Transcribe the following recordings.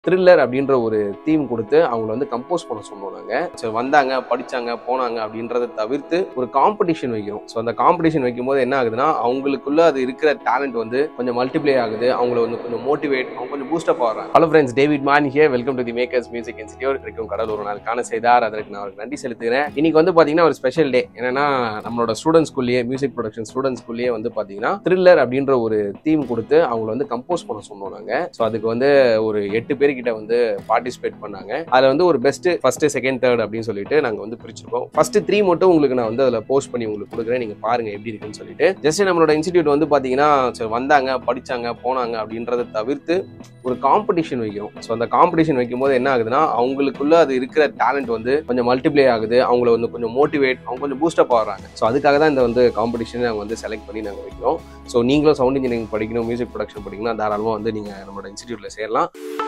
thriller அப்படின்ற ஒரு theme கொடுத்து அவங்கள வந்து கம்போஸ் பண்ண சொன்னோம் நாங்கள் ஸோ வந்தாங்க படிச்சாங்க போனாங்க அப்படின்றத தவிர்த்து ஒரு காம்படிஷன் வைக்கிறோம் ஸோ அந்த காம்படிஷன் வைக்கும்போது என்ன ஆகுதுன்னா அவங்களுக்குள்ள அது இருக்கிற டேலண்ட் வந்து கொஞ்சம் மல்டிப்ளை ஆகுது அவங்கள வந்து கொஞ்சம் மோட்டிவேட் அவங்க கொஞ்சம் பூஸ்டப் ஆகிறாங்க hello friends David Mann here welcome to the Makers Music Institute இருக்கும் கடல் ஒரு நாள் காண செய்தார் அதற்கு நான் அவருக்கு நன்றி செலுத்துகிறேன் இன்னைக்கு வந்து பார்த்தீங்கன்னா ஒரு ஸ்பெஷல் டே என்னன்னா நம்மளோட ஸ்டூடெண்ட்ஸ்குள்ளேயே மியூசிக் ப்ரொடக்ஷன் ஸ்டூடெண்ட்ஸ்குள்ளேயே வந்து பார்த்தீங்கன்னா த்ரில்லர் அப்படின்ற ஒரு தீம் கொடுத்து அவங்கள வந்து கம்போஸ் பண்ண சொன்னோம் நாங்கள் ஸோ அதுக்கு வந்து ஒரு எட்டு பேர்கிட்ட வந்து பார்ட்டிசிபேட் பண்ணாங்க அதில் வந்து ஒரு பெஸ்ட் ஃபர்ஸ்ட் செகண்ட் தேர்ட் அப்படின்னு சொல்லிட்டு நாங்கள் வந்து பிரிச்சிருக்கோம் ஃபர்ஸ்ட் த்ரீ மட்டும் உங்களுக்கு நான் வந்து அதில் போஸ்ட் பண்ணி உங்களுக்கு கொடுக்குறேன் நீங்கள் பாருங்க எப்படி இருக்குன்னு சொல்லிட்டு ஜஸ்ட் நம்மளோட இன்ஸ்டியூட் வந்து பார்த்தீங்கன்னா so வந்தாங்க படிச்சாங்க போனாங்க அப்படின்றத தவிர்த்து ஒரு காம்படிஷன் வைக்கிறோம் ஸோ அந்த காம்படிஷன் வைக்கும்போது என்ன ஆகுதுன்னா அவங்களுக்குள்ள அது இருக்கிற டேலண்ட் வந்து கொஞ்சம் மல்டிப்ளை ஆகுது அவங்கள வந்து கொஞ்சம் மோட்டிவேட் அவங்க கொஞ்சம் பூஸ்டப் ஆகுறாங்க ஸோ அதுக்காக தான் இந்த வந்து காம்படிஷன் நாங்கள் வந்து செலக்ட் பண்ணி நாங்கள் வைக்கிறோம் ஸோ நீங்களும் சவுண்ட் இன்ஜினியரிங் படிக்கணும் மியூசிக் ப்ரொடக்ஷன் படிக்கணும் தாராளமாக வந்து நீங்கள் நம்மளோட இன்ஸ்டியூட்டில் சேரலாம்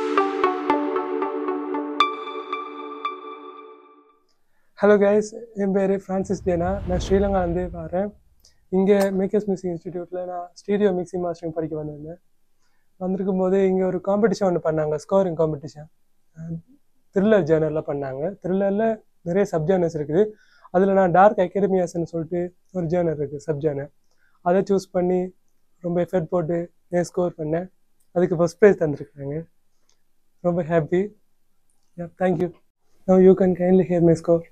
ஹலோ கைஸ் என் பேர் ஃப்ரான்சிஸ் தேனா நான் ஸ்ரீலங்காலேருந்து வரேன் இங்கே மேக்கர்ஸ் மியூசிக் இன்ஸ்டிடியூட்டில் நான் ஸ்டீடியோ மிக்சிங் மாஸ்டரிங் படிக்க வந்திருந்தேன் வந்திருக்கும் போது இங்கே ஒரு காம்படிஷன் ஒன்று பண்ணாங்க ஸ்கோரிங் காம்படிஷன் த்ரில்லர் ஜேர்னலில் பண்ணாங்க த்ரில்லரில் நிறைய சப் ஜேர்னர்ஸ் இருக்குது அதில் நான் டார்க் அகாடமியாஸ்ன்னு சொல்லிட்டு ஒரு ஜேர்னர் இருக்குது சப் ஜேர்னர் அதை சூஸ் பண்ணி ரொம்ப எஃபர்ட் போட்டு நான் ஸ்கோர் பண்ணேன் அதுக்கு ஃபஸ்ட் ப்ரைஸ் தந்திருக்காங்க ரொம்ப happy thank you now you can kindly hear my score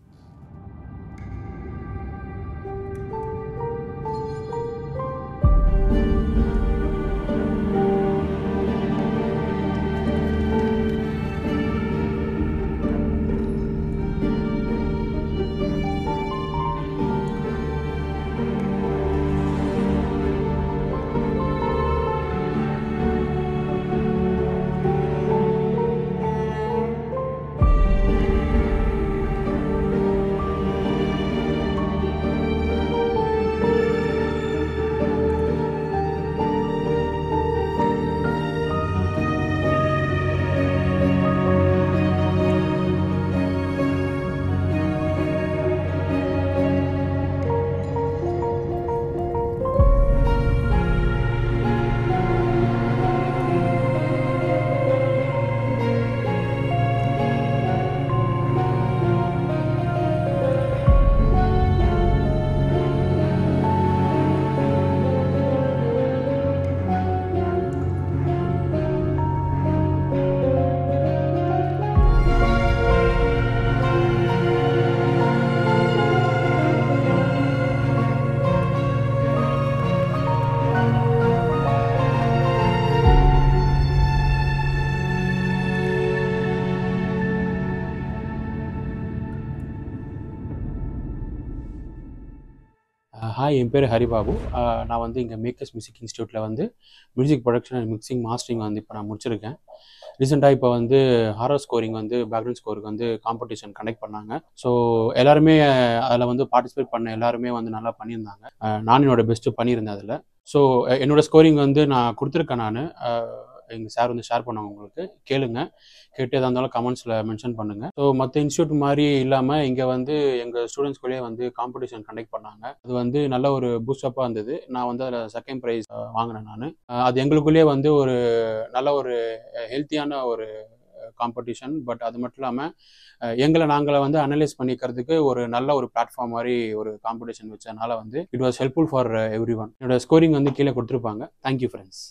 hi என் பேர் ஹரிபாபு அஹ் நான் வந்து இங்கே மேக்கர்ஸ் மியூசிக் இன்ஸ்டியூட்டில் வந்து music production and mixing mastering வந்து இப்போ நான் முடிச்சிருக்கேன் ரீசெண்டாக இப்போ வந்து ஹாரர் ஸ்கோரிங் வந்து பேக்ரவுண்ட் ஸ்கோருக்கு வந்து காம்படிஷன் கண்டக்ட் பண்ணாங்க ஸோ எல்லாருமே அதில் வந்து பார்ட்டிசிபேட் பண்ண எல்லாருமே வந்து நல்லா பண்ணியிருந்தாங்க அஹ் நான் என்னோட பெஸ்ட்டு பண்ணியிருந்தேன் அதில் ஸோ என்னோட ஸ்கோரிங் வந்து நான் கொடுத்துருக்கேன் நான் எங்கள் சார் வந்து ஷேர் பண்ணாங்க உங்களுக்கு கேளுங்க கேட்டு எதாக இருந்தாலும் கமெண்ட்ஸில் மென்ஷன் பண்ணுங்கள் ஸோ மற்ற இன்ஸ்டியூட் மாதிரி இல்லாமல் இங்கே வந்து எங்கள் ஸ்டூடெண்ட்ஸ்குள்ளேயே வந்து காம்படிஷன் கண்டக்ட் பண்ணாங்க அது வந்து நல்ல ஒரு பூஸ்டப்பாக இருந்தது நான் வந்து அதில் செகண்ட் ப்ரைஸ் வாங்கினேன் நான் அது எங்களுக்குள்ளேயே வந்து ஒரு நல்ல ஒரு ஹெல்த்தியான ஒரு காம்படிஷன் பட் அது மட்டும் இல்லாமல் எங்களை நாங்களை வந்து அனலைஸ் பண்ணிக்கிறதுக்கு ஒரு நல்ல ஒரு பிளாட்ஃபார்ம் மாதிரி ஒரு காம்படிஷன் வச்சதுனால வந்து it was helpful for everyone என்னோட ஸ்கோரிங் வந்து கீழே கொடுத்துருப்பாங்க தேங்க்யூ ஃப்ரெண்ட்ஸ்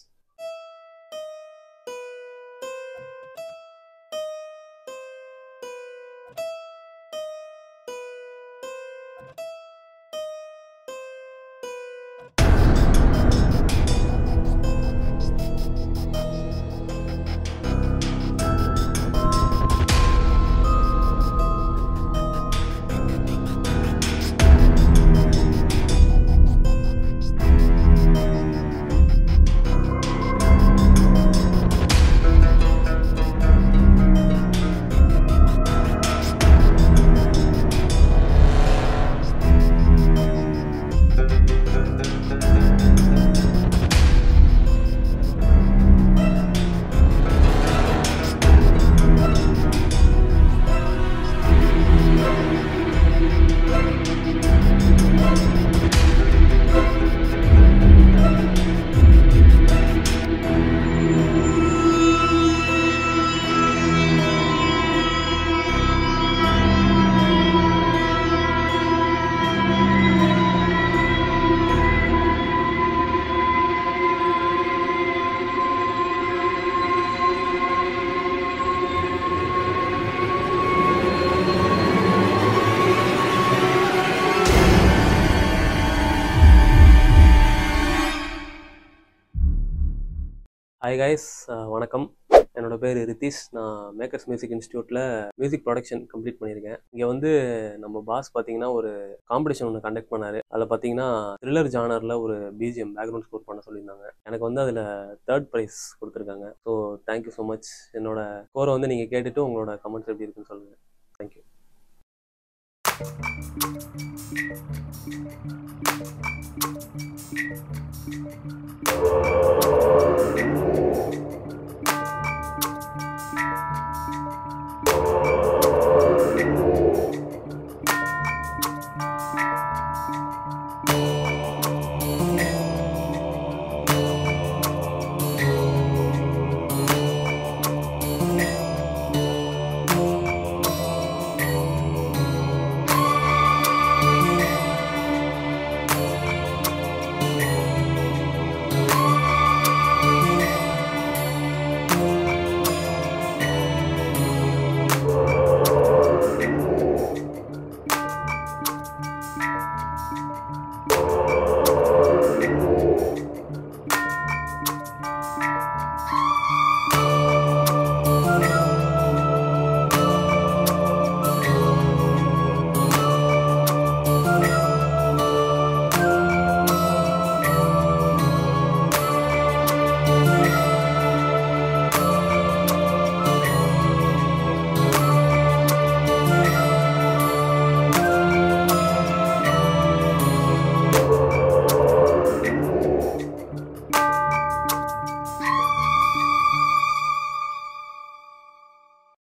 ஹாய் கைஸ் வணக்கம் என்னோட பேர் ரித்தீஷ் நான் மேக்கர்ஸ் மியூசிக் இன்ஸ்டியூட்டில் மியூசிக் ப்ரொடக்ஷன் கம்ப்ளீட் பண்ணியிருக்கேன் இங்கே வந்து நம்ம பாஸ் பார்த்தீங்கன்னா ஒரு காம்படிஷன் ஒன்று கண்டக்ட் பண்ணார் அதில் பார்த்தீங்கன்னா த்ரில்லர் ஜானரில் ஒரு பிஜிஎம் பேக்ரவுண்ட் ஸ்கோர் பண்ண சொல்லியிருந்தாங்க எனக்கு வந்து அதில் தேர்ட் ப்ரைஸ் கொடுத்துருக்காங்க ஸோ தேங்க்யூ ஸோ மச் என்னோட ஸ்கோரை வந்து நீங்கள் கேட்டுட்டு உங்களோட கமெண்ட்ஸ் எப்படி இருக்குன்னு சொல்லுங்கள் தேங்க்யூ